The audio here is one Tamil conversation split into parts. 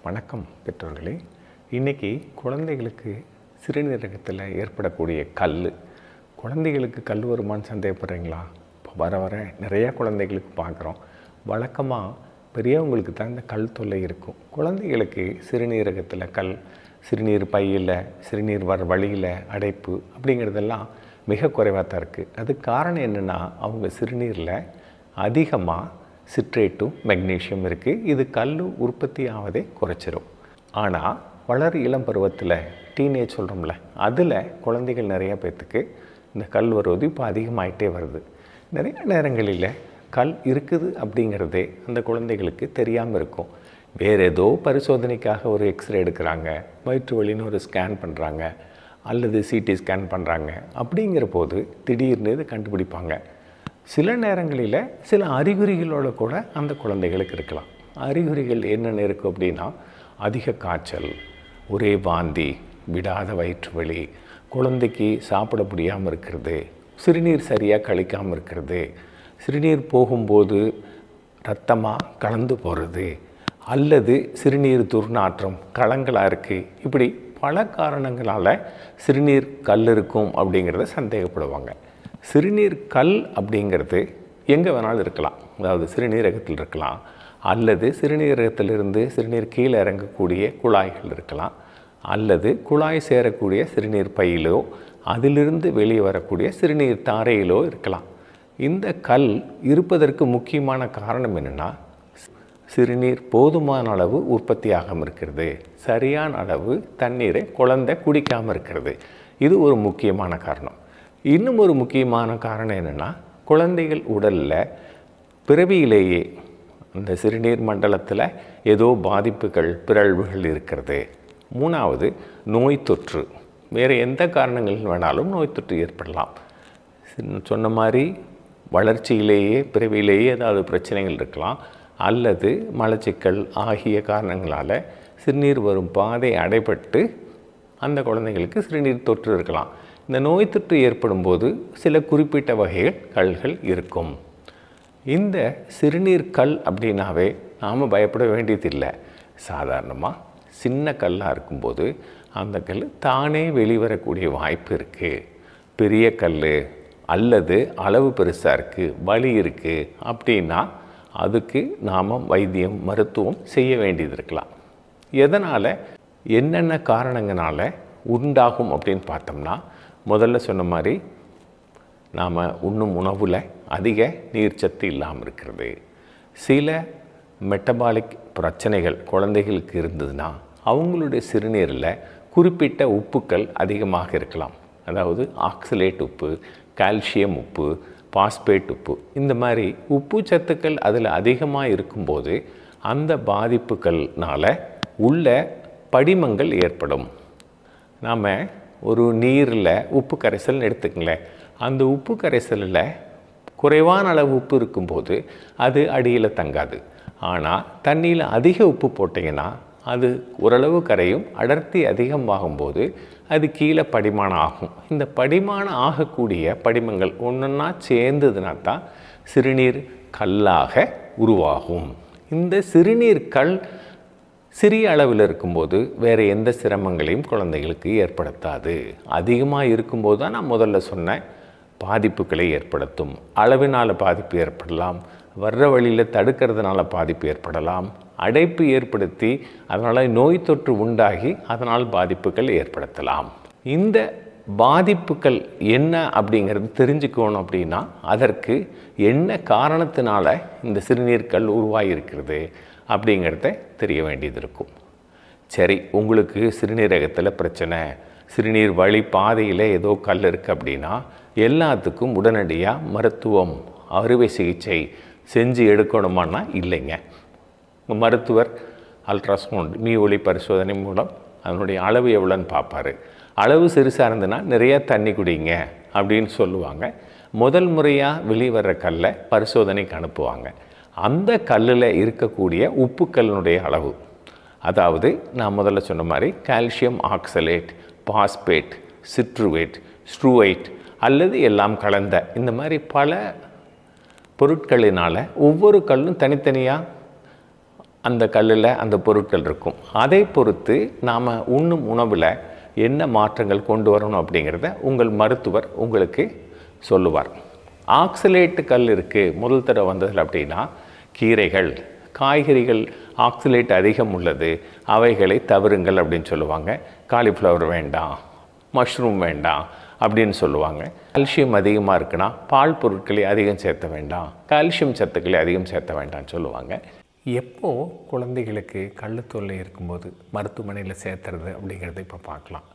வணக்கம் பெற்றோர்களே இன்றைக்கி குழந்தைகளுக்கு சிறுநீரகத்தில் ஏற்படக்கூடிய கல் குழந்தைகளுக்கு கல் வருமான்னு சந்தேகப்படுறீங்களா இப்போ வர வர நிறையா குழந்தைகளுக்கு பார்க்குறோம் வழக்கமாக பெரியவங்களுக்கு தான் இந்த கல் தொல்லை இருக்கும் குழந்தைகளுக்கு சிறுநீரகத்தில் கல் சிறுநீர் பையில் சிறுநீர் வர வழியில் அடைப்பு அப்படிங்கிறதெல்லாம் மிக குறைவாக தான் இருக்குது அதுக்கு காரணம் என்னென்னா அவங்க சிறுநீரில் அதிகமாக சிட்ரேட்டும் மெக்னீஷியம் இருக்குது இது கல் உற்பத்தி ஆவதை குறைச்சிரும் ஆனால் வளர இளம் பருவத்தில் டீனேஜ் சொல்கிறோம்ல அதில் குழந்தைகள் நிறைய பேர்த்துக்கு இந்த கல் வருவது இப்போ அதிகமாயிட்டே வருது நிறைய நேரங்களில் கல் இருக்குது அப்படிங்கிறதே அந்த குழந்தைகளுக்கு தெரியாமல் இருக்கும் வேறு ஏதோ பரிசோதனைக்காக ஒரு எக்ஸ்ரே எடுக்கிறாங்க வயிற்று வலின்னு ஒரு ஸ்கேன் பண்ணுறாங்க அல்லது சிடி ஸ்கேன் பண்ணுறாங்க அப்படிங்கிற போது திடீர்னு இதை கண்டுபிடிப்பாங்க சில நேரங்களில் சில அறிகுறிகளோட கூட அந்த குழந்தைகளுக்கு இருக்கலாம் அறிகுறிகள் என்னென்ன இருக்குது அப்படின்னா அதிக காய்ச்சல் ஒரே வாந்தி விடாத வயிற்று வலி குழந்தைக்கு சாப்பிட முடியாமல் இருக்கிறது சிறுநீர் சரியாக கழிக்காமல் இருக்கிறது சிறுநீர் போகும்போது ரத்தமாக கலந்து போகிறது அல்லது சிறுநீர் துர்நாற்றம் களங்களாக இருக்குது இப்படி பல காரணங்களால் சிறுநீர் கல் இருக்கும் அப்படிங்கிறத சந்தேகப்படுவாங்க சிறுநீர் கல் அப்படிங்கிறது எங்கே வேணாலும் இருக்கலாம் அதாவது சிறுநீரகத்தில் இருக்கலாம் அல்லது சிறுநீரகத்திலிருந்து சிறுநீர் கீழே இறங்கக்கூடிய குழாய்கள் இருக்கலாம் அல்லது குழாய் சேரக்கூடிய சிறுநீர் பையிலோ அதிலிருந்து வெளியே வரக்கூடிய சிறுநீர் தாரையிலோ இருக்கலாம் இந்த கல் இருப்பதற்கு முக்கியமான காரணம் என்னென்னா சிறுநீர் போதுமான அளவு உற்பத்தி ஆகாமல் இருக்கிறது சரியான அளவு தண்ணீரை குழந்தை குடிக்காமல் இருக்கிறது இது ஒரு முக்கியமான காரணம் இன்னும் ஒரு முக்கியமான காரணம் என்னென்னா குழந்தைகள் உடலில் பிறவியிலேயே அந்த சிறுநீர் மண்டலத்தில் ஏதோ பாதிப்புகள் பிறழ்வுகள் இருக்கிறது மூணாவது நோய் தொற்று வேறு எந்த காரணங்கள் வேணாலும் நோய் தொற்று ஏற்படலாம் சொன்ன மாதிரி வளர்ச்சியிலேயே பிறவியிலேயே ஏதாவது பிரச்சனைகள் இருக்கலாம் அல்லது மலச்சிக்கல் ஆகிய காரணங்களால் சிறுநீர் வரும் பாதை அடைபட்டு அந்த குழந்தைகளுக்கு சிறுநீர் தொற்று இருக்கலாம் இந்த நோய் தொற்று ஏற்படும் போது சில குறிப்பிட்ட வகைகள் கல்கள் இருக்கும் இந்த சிறுநீர் கல் அப்படின்னாவே நாம் பயப்பட வேண்டியதில்லை சாதாரணமாக சின்ன கல்லாக இருக்கும்போது அந்த கல் தானே வெளிவரக்கூடிய வாய்ப்பு இருக்குது பெரிய கல் அல்லது அளவு பெருசாக இருக்குது வலி இருக்குது அப்படின்னா அதுக்கு நாம் வைத்தியம் மருத்துவம் செய்ய வேண்டியது இருக்கலாம் எதனால் என்னென்ன காரணங்களால உண்டாகும் அப்படின்னு பார்த்தோம்னா முதல்ல சொன்ன மாதிரி நாம் உண்ணும் உணவில் அதிக நீர்ச்சத்து இல்லாமல் இருக்கிறது சில மெட்டபாலிக் பிரச்சனைகள் குழந்தைகளுக்கு இருந்ததுன்னா அவங்களுடைய சிறுநீரில் குறிப்பிட்ட உப்புக்கள் அதிகமாக இருக்கலாம் அதாவது ஆக்சலேட் உப்பு கால்சியம் உப்பு பாஸ்பேட் உப்பு இந்த மாதிரி உப்பு சத்துக்கள் அதில் அதிகமாக இருக்கும்போது அந்த பாதிப்புகள்னால் உள்ள படிமங்கள் ஏற்படும் நாம் ஒரு நீரில் உப்பு கரைசல் எடுத்துக்கங்களேன் அந்த உப்பு கரைசலில் குறைவான அளவு உப்பு இருக்கும்போது அது அடியில் தங்காது ஆனால் தண்ணியில் அதிக உப்பு போட்டிங்கன்னா அது ஓரளவு கரையும் அடர்த்தி அதிகமாகும்போது அது கீழே படிமானம் ஆகும் இந்த படிமானம் ஆகக்கூடிய படிமங்கள் ஒன்றுன்னா சேர்ந்ததுனா தான் சிறுநீர் கல்லாக உருவாகும் இந்த சிறுநீர் கல் சிறிய அளவில் இருக்கும்போது வேறு எந்த சிரமங்களையும் குழந்தைகளுக்கு ஏற்படுத்தாது அதிகமாக இருக்கும்போது தான் நான் முதல்ல சொன்னேன் பாதிப்புகளை ஏற்படுத்தும் அளவினால் பாதிப்பு ஏற்படலாம் வர்ற வழியில் தடுக்கிறதுனால பாதிப்பு ஏற்படலாம் அடைப்பு ஏற்படுத்தி அதனால் நோய் தொற்று உண்டாகி அதனால் பாதிப்புகள் ஏற்படுத்தலாம் இந்த பாதிப்புகள் என்ன அப்படிங்கிறது தெரிஞ்சுக்கணும் அப்படின்னா அதற்கு என்ன காரணத்தினால இந்த சிறுநீர்கள் உருவாகியிருக்கிறது அப்படிங்கிறத தெரிய வேண்டியது இருக்கும் சரி உங்களுக்கு சிறுநீரகத்தில் பிரச்சனை சிறுநீர் வழி பாதையில் ஏதோ கல் இருக்குது அப்படின்னா எல்லாத்துக்கும் உடனடியாக மருத்துவம் அறுவை சிகிச்சை செஞ்சு எடுக்கணுமானா இல்லைங்க மருத்துவர் அல்ட்ராசவுண்ட் மீ ஒளி பரிசோதனை மூலம் அதனுடைய அளவு எவ்வளோன்னு பார்ப்பார் அளவு சிறுசாக இருந்ததுன்னா நிறைய தண்ணி குடிங்க அப்படின்னு சொல்லுவாங்க முதல் முறையாக வெளிவர்ற கல்லை பரிசோதனைக்கு அனுப்புவாங்க அந்த கல்லில் இருக்கக்கூடிய உப்புக்கல்லினுடைய அளவு அதாவது நான் முதல்ல சொன்ன மாதிரி கால்சியம் ஆக்சலேட் பாஸ்பேட் சிட்ருவேட் ஸ்ட்ரூவைட் அல்லது எல்லாம் கலந்த இந்த மாதிரி பல பொருட்களினால் ஒவ்வொரு கல்லும் தனித்தனியாக அந்த கல்லில் அந்த பொருட்கள் இருக்கும் அதை பொறுத்து நாம் உண்ணும் உணவில் என்ன மாற்றங்கள் கொண்டு வரணும் அப்படிங்கிறத உங்கள் மருத்துவர் உங்களுக்கு சொல்லுவார் ஆக்சிலேட்டு கல் இருக்குது முதல் தடவை வந்ததில் அப்படின்னா கீரைகள் காய்கறிகள் ஆக்சிலேட் அதிகம் உள்ளது அவைகளை தவறுங்கள் அப்படின்னு சொல்லுவாங்க காலிஃப்ளவர் வேண்டாம் மஷ்ரூம் வேண்டாம் அப்படின்னு சொல்லுவாங்க கால்சியம் அதிகமாக இருக்குன்னா பால் பொருட்களை அதிகம் சேர்த்த வேண்டாம் கால்சியம் சத்துக்களை அதிகம் சேர்த்த வேண்டாம்னு சொல்லுவாங்க எப்போ குழந்தைகளுக்கு கள்ளு தொல்லை இருக்கும்போது மருத்துவமனையில் சேர்த்துறது அப்படிங்கிறத இப்போ பார்க்கலாம்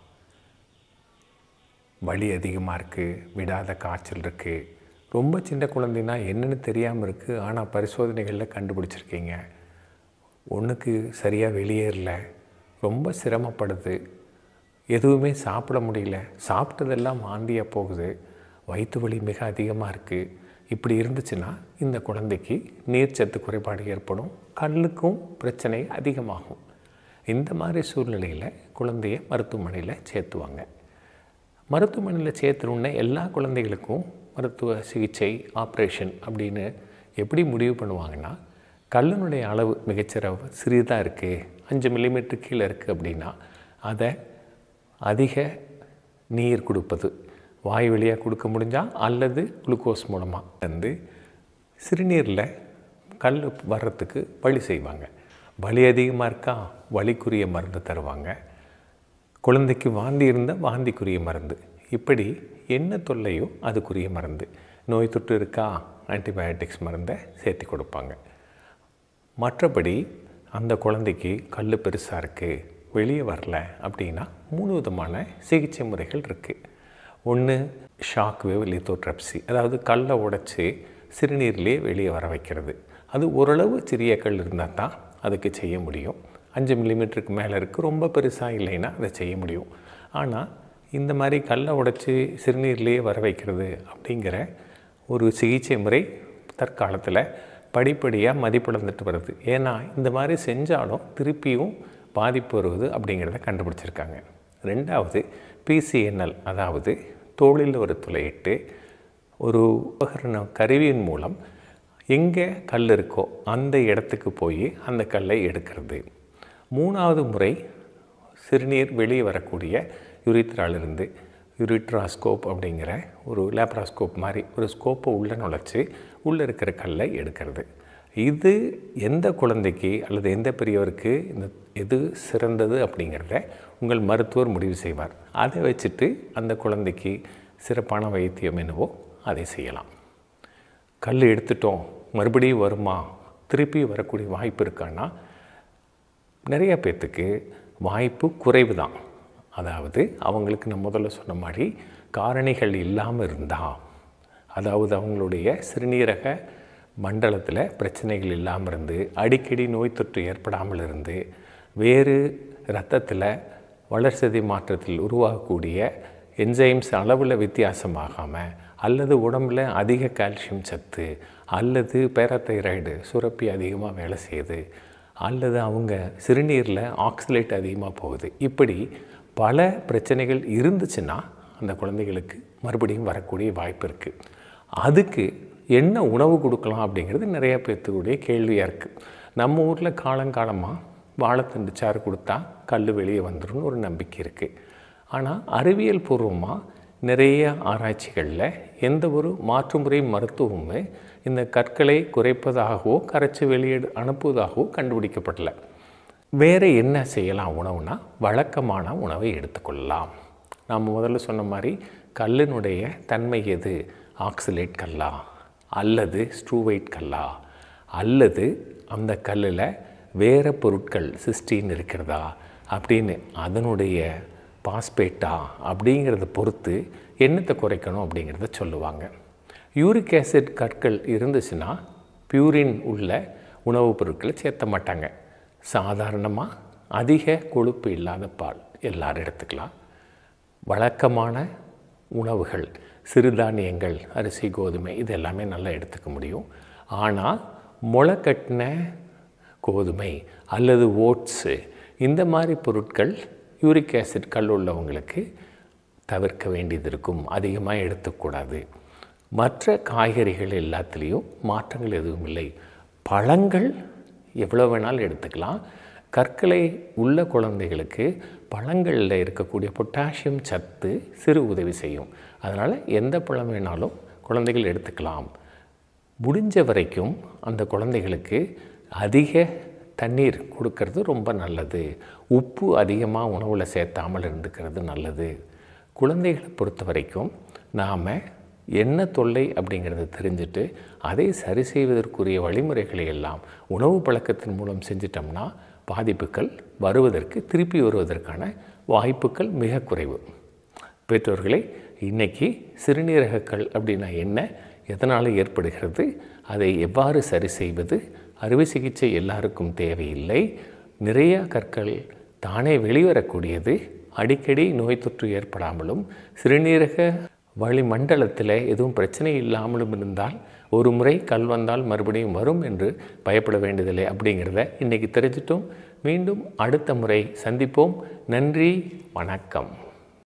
வலி அதிகமாக இருக்குது விடாத காய்ச்சல் இருக்குது ரொம்ப சின்ன குழந்தைனா என்னென்னு தெரியாமல் இருக்குது ஆனால் பரிசோதனைகளில் கண்டுபிடிச்சிருக்கீங்க ஒன்றுக்கு சரியாக வெளியேறல ரொம்ப சிரமப்படுது எதுவுமே சாப்பிட முடியல சாப்பிட்டதெல்லாம் வாந்தியாக போகுது வயிற்று வலி மிக அதிகமாக இருக்குது இப்படி இருந்துச்சுன்னா இந்த குழந்தைக்கு நீர்ச்சத்து குறைபாடு ஏற்படும் கல்லுக்கும் பிரச்சனை அதிகமாகும் இந்த மாதிரி சூழ்நிலையில் குழந்தைய மருத்துவமனையில் சேர்த்துவாங்க மருத்துவமனையில் சேர்த்துணுன்னே எல்லா குழந்தைகளுக்கும் மருத்துவ சிகிச்சை ஆப்ரேஷன் அப்படின்னு எப்படி முடிவு பண்ணுவாங்கன்னா கல்லினுடைய அளவு மிகச்சிற சிறியதாக இருக்குது அஞ்சு மில்லிமீட்டர் கீழே இருக்குது அப்படின்னா அதை அதிக நீர் கொடுப்பது வாய் வழியாக கொடுக்க முடிஞ்சால் அல்லது குளுக்கோஸ் மூலமாக வந்து சிறுநீரில் கல் வர்றதுக்கு வழி செய்வாங்க வலி அதிகமாக இருக்கா வலிக்குரிய மருந்து தருவாங்க குழந்தைக்கு வாந்தி இருந்தால் வாந்திக்குரிய மருந்து இப்படி என்ன தொல்லையோ அதுக்குரிய மருந்து நோய் தொற்று இருக்கா ஆன்டிபயோட்டிக்ஸ் மருந்தை சேர்த்து கொடுப்பாங்க மற்றபடி அந்த குழந்தைக்கு கல் பெருசாக இருக்குது வெளியே வரல அப்படின்னா மூணு விதமான சிகிச்சை முறைகள் இருக்குது ஒன்று ஷாக் வேவ் லித்தோட்ரப்சி அதாவது கல்லை உடைச்சி சிறுநீர்லேயே வெளியே வர வைக்கிறது அது ஓரளவு சிறிய கல் இருந்தால் தான் அதுக்கு செய்ய முடியும் அஞ்சு மில்லிமீட்டருக்கு மேலே இருக்குது ரொம்ப பெருசாக இல்லைன்னா அதை செய்ய முடியும் ஆனால் இந்த மாதிரி கல்லை உடைச்சி சிறுநீர்லேயே வர வைக்கிறது அப்படிங்கிற ஒரு சிகிச்சை முறை தற்காலத்தில் படிப்படியாக மதிப்பிழந்துட்டு வருது ஏன்னா இந்த மாதிரி செஞ்சாலும் திருப்பியும் பாதிப்பு வருவது அப்படிங்கிறத கண்டுபிடிச்சிருக்காங்க ரெண்டாவது பிசிஎன்எல் அதாவது தோளில் ஒரு துளையிட்டு ஒரு உபகரண கருவியின் மூலம் எங்கே கல் இருக்கோ அந்த இடத்துக்கு போய் அந்த கல்லை எடுக்கிறது மூணாவது முறை சிறுநீர் வெளியே வரக்கூடிய யுரித்ராலிருந்து யுரிட்ராஸ்கோப் அப்படிங்கிற ஒரு லேப்ராஸ்கோப் மாதிரி ஒரு ஸ்கோப்பை உள்ளே நுழைச்சி உள்ளே இருக்கிற கல்லை எடுக்கிறது இது எந்த குழந்தைக்கு அல்லது எந்த பெரியவருக்கு இந்த எது சிறந்தது அப்படிங்கிறத உங்கள் மருத்துவர் முடிவு செய்வார் அதை வச்சுட்டு அந்த குழந்தைக்கு சிறப்பான வைத்தியம் என்னவோ அதை செய்யலாம் கல் எடுத்துட்டோம் மறுபடியும் வருமா திருப்பி வரக்கூடிய வாய்ப்பு இருக்கான்னா நிறைய பேர்த்துக்கு வாய்ப்பு குறைவு தான் அதாவது அவங்களுக்கு நான் முதல்ல சொன்ன மாதிரி காரணிகள் இல்லாமல் இருந்தால் அதாவது அவங்களுடைய சிறுநீரக மண்டலத்தில் பிரச்சனைகள் இல்லாமல் இருந்து அடிக்கடி நோய் தொற்று ஏற்படாமல் இருந்து வேறு இரத்தத்தில் வளர்சிதை மாற்றத்தில் உருவாகக்கூடிய என்சைம்ஸ் அளவில் வித்தியாசமாகாமல் அல்லது உடம்பில் அதிக கால்சியம் சத்து அல்லது பேரத்தைராய்டு சுரப்பி அதிகமாக வேலை செய்யுது அல்லது அவங்க சிறுநீரில் ஆக்சிலேட் அதிகமாக போகுது இப்படி பல பிரச்சனைகள் இருந்துச்சுன்னா அந்த குழந்தைகளுக்கு மறுபடியும் வரக்கூடிய வாய்ப்பு இருக்குது அதுக்கு என்ன உணவு கொடுக்கலாம் அப்படிங்கிறது நிறைய பேர்த்துடைய கேள்வியாக இருக்குது நம்ம ஊரில் காலங்காலமாக வாழைத்தண்டு சாறு கொடுத்தா கல் வெளியே வந்துடும் ஒரு நம்பிக்கை இருக்குது ஆனால் அறிவியல் பூர்வமாக நிறைய ஆராய்ச்சிகளில் எந்த ஒரு மாற்றுமுறை மருத்துவமுமே இந்த கற்களை குறைப்பதாகவோ கரைச்சி வெளியேடு அனுப்புவதாகவோ கண்டுபிடிக்கப்படலை வேறு என்ன செய்யலாம் உணவுனா வழக்கமான உணவை எடுத்துக்கொள்ளலாம் நாம் முதல்ல சொன்ன மாதிரி கல்லினுடைய தன்மை எது ஆக்சிலேட் கல்லா அல்லது ஸ்ட்ரூவைட் கல்லா அல்லது அந்த கல்லில் வேறு பொருட்கள் சிஸ்டீன் இருக்கிறதா அப்படின்னு அதனுடைய பாஸ்பேட்டா அப்படிங்கிறத பொறுத்து எண்ணத்தை குறைக்கணும் அப்படிங்கிறத சொல்லுவாங்க யூரிக் ஆசிட் கற்கள் இருந்துச்சுன்னா பியூரின் உள்ள உணவுப் பொருட்களை சேர்த்த மாட்டாங்க சாதாரணமாக அதிக கொழுப்பு இல்லாத பால் எல்லாரும் எடுத்துக்கலாம் வழக்கமான உணவுகள் சிறுதானியங்கள் அரிசி கோதுமை இது எல்லாமே நல்லா எடுத்துக்க முடியும் ஆனால் முளைக்கட்டின கோதுமை அல்லது ஓட்ஸு இந்த மாதிரி பொருட்கள் யூரிக் ஆசிட் கல் உள்ளவங்களுக்கு தவிர்க்க வேண்டியது இருக்கும் அதிகமாக எடுத்துக்கூடாது மற்ற காய்கறிகள் எல்லாத்துலேயும் மாற்றங்கள் எதுவும் இல்லை பழங்கள் எவ்வளோ வேணாலும் எடுத்துக்கலாம் கற்களை உள்ள குழந்தைகளுக்கு பழங்களில் இருக்கக்கூடிய பொட்டாசியம் சத்து சிறு உதவி செய்யும் அதனால் எந்த பழம் வேணாலும் குழந்தைகள் எடுத்துக்கலாம் முடிஞ்ச வரைக்கும் அந்த குழந்தைகளுக்கு அதிக தண்ணீர் கொடுக்கறது ரொம்ப நல்லது உப்பு அதிகமாக உணவில் சேர்த்தாமல் இருந்துக்கிறது நல்லது குழந்தைகளை பொறுத்த வரைக்கும் நாம் என்ன தொல்லை அப்படிங்கிறத தெரிஞ்சுட்டு அதை சரி செய்வதற்குரிய வழிமுறைகளை எல்லாம் உணவு பழக்கத்தின் மூலம் செஞ்சிட்டோம்னா பாதிப்புகள் வருவதற்கு திருப்பி வருவதற்கான வாய்ப்புகள் மிக குறைவு பெற்றோர்களே இன்னைக்கு சிறுநீரகக்கல் அப்படின்னா என்ன எதனால் ஏற்படுகிறது அதை எவ்வாறு சரி செய்வது அறுவை சிகிச்சை எல்லாருக்கும் தேவையில்லை நிறைய கற்கள் தானே வெளிவரக்கூடியது அடிக்கடி நோய் தொற்று ஏற்படாமலும் சிறுநீரக வளிமண்டலத்தில் எதுவும் பிரச்சனை இல்லாமலும் இருந்தால் ஒரு முறை கல் வந்தால் மறுபடியும் வரும் என்று பயப்பட வேண்டியதில்லை அப்படிங்கிறத இன்றைக்கி தெரிஞ்சிட்டோம் மீண்டும் அடுத்த முறை சந்திப்போம் நன்றி வணக்கம்